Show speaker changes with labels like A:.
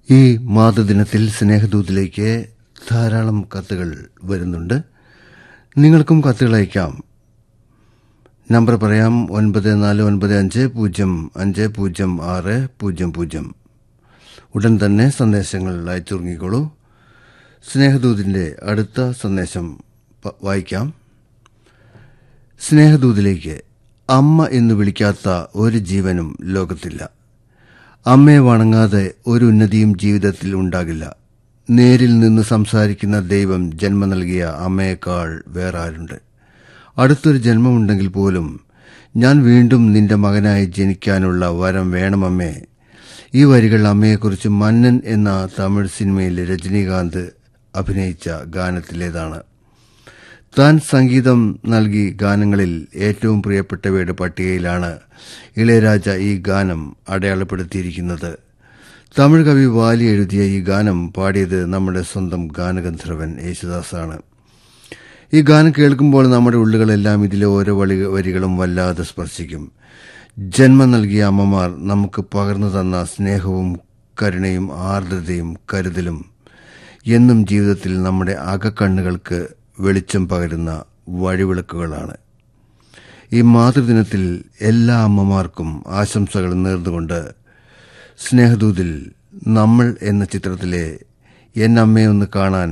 A: ഈ മാതൃദിനത്തിൽ സ്നേഹദൂതിലേക്ക് ധാരാളം കത്തുകൾ വരുന്നുണ്ട് നിങ്ങൾക്കും കത്തുകൾ അയക്കാം നമ്പർ പറയാം ഒൻപത് നാല് ഒൻപത് അഞ്ച് പൂജ്യം അഞ്ച് പൂജ്യം ആറ് പൂജ്യം പൂജ്യം ഉടൻ തന്നെ സന്ദേശങ്ങൾ അയച്ചു തുടങ്ങിക്കോളൂ സ്നേഹദൂതിന്റെ അടുത്ത സന്ദേശം പ- വായിക്കാം സ്നേഹദൂതിലേക്ക് അമ്മ എന്ന് വിളിക്കാത്ത ഒരു ജീവനും ലോകത്തില്ല അമ്മയെ വണങ്ങാതെ ഒരു ഉന്നതിയും ജീവിതത്തിൽ ഉണ്ടാകില്ല നേരിൽ നിന്ന് സംസാരിക്കുന്ന ദൈവം ജന്മം നൽകിയ അമ്മയേക്കാൾ വേറെ ആരുണ്ട് അടുത്തൊരു ജന്മമുണ്ടെങ്കിൽ പോലും ഞാൻ വീണ്ടും നിന്റെ മകനായി ജനിക്കാനുള്ള വരം വേണമമ്മേ ഈ വരികൾ അമ്മയെക്കുറിച്ച് മന്നൻ എന്ന തമിഴ് സിനിമയിൽ രജനീകാന്ത് അഭിനയിച്ച ഗാനത്തിലേതാണ് താൻ സംഗീതം നൽകി ഗാനങ്ങളിൽ ഏറ്റവും പ്രിയപ്പെട്ടവയുടെ പട്ടികയിലാണ് ഇളയരാജ ഈ ഗാനം അടയാളപ്പെടുത്തിയിരിക്കുന്നത് തമിഴ് കവി വാലി എഴുതിയ ഈ ഗാനം പാടിയത് നമ്മുടെ സ്വന്തം ഗാനഗന്ധർവൻ യേശുദാസാണ് ഈ ഗാനം കേൾക്കുമ്പോൾ നമ്മുടെ ഉള്ളുകളെല്ലാം ഇതിലെ ഓരോ വളി വരികളും വല്ലാതെ സ്പർശിക്കും ജന്മം നൽകിയ അമ്മമാർ നമുക്ക് പകർന്നു തന്ന സ്നേഹവും കരുണയും ആർദ്രതയും കരുതലും എന്നും ജീവിതത്തിൽ നമ്മുടെ അകക്കണ്ണുകൾക്ക് വെളിച്ചം പകരുന്ന വഴിവിളക്കുകളാണ് ഈ മാതൃദിനത്തിൽ എല്ലാ അമ്മമാർക്കും ആശംസകൾ നേർന്നുകൊണ്ട് സ്നേഹദൂതിൽ നമ്മൾ എന്ന ചിത്രത്തിലെ എന്നമ്മയെ ഒന്ന് കാണാൻ